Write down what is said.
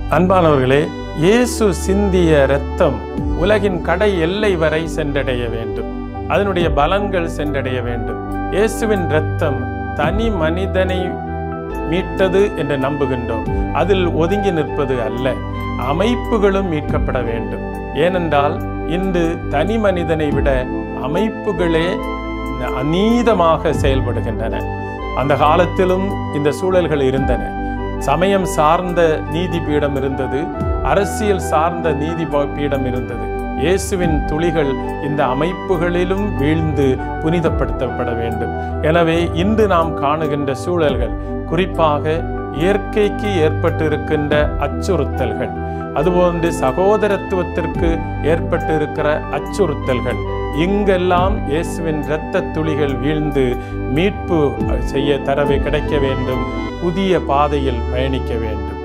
அன்பானவர்களே இயேசு சிந்திய இரத்தம் உலகின் கடை எல்லை வரை சென்றடைய வேண்டும் அதனுடைய பலன்கள் சென்றடைய வேண்டும் இயேசுவின் இரத்தம் தனி மனிதனை மீட்டது என்று நம்புகின்றோம் அதில் ஒதுங்கி நிற்பது அல்ல அமைப்புகளும் மீட்கப்பட வேண்டும் ஏனென்றால் இன்று தனி மனிதனை விட அமைப்புகளே அநீதமாக செயல்படுகின்றன அந்த காலத்திலும் இந்த சூழல்கள் இருந்தன சமயம் சார்ந்த நீதி பீடம் இருந்தது அரசியல் சார்ந்த நீதி ப- பீடம் இருந்தது இயேசுவின் துளிகள் இந்த அமைப்புகளிலும் வீழ்ந்து புனிதப்படுத்தப்பட வேண்டும் எனவே இன்று நாம் காணுகின்ற சூழல்கள் குறிப்பாக இயற்கைக்கு ஏற்பட்டிருக்கின்ற அச்சுறுத்தல்கள் அதுபோன்று சகோதரத்துவத்திற்கு ஏற்பட்டிருக்கிற அச்சுறுத்தல்கள் இங்கெல்லாம் இயேசுவின் இரத்த துளிகள் வீழ்ந்து மீட்பு செய்ய தரவை கிடைக்க வேண்டும் புதிய பாதையில் பயணிக்க வேண்டும்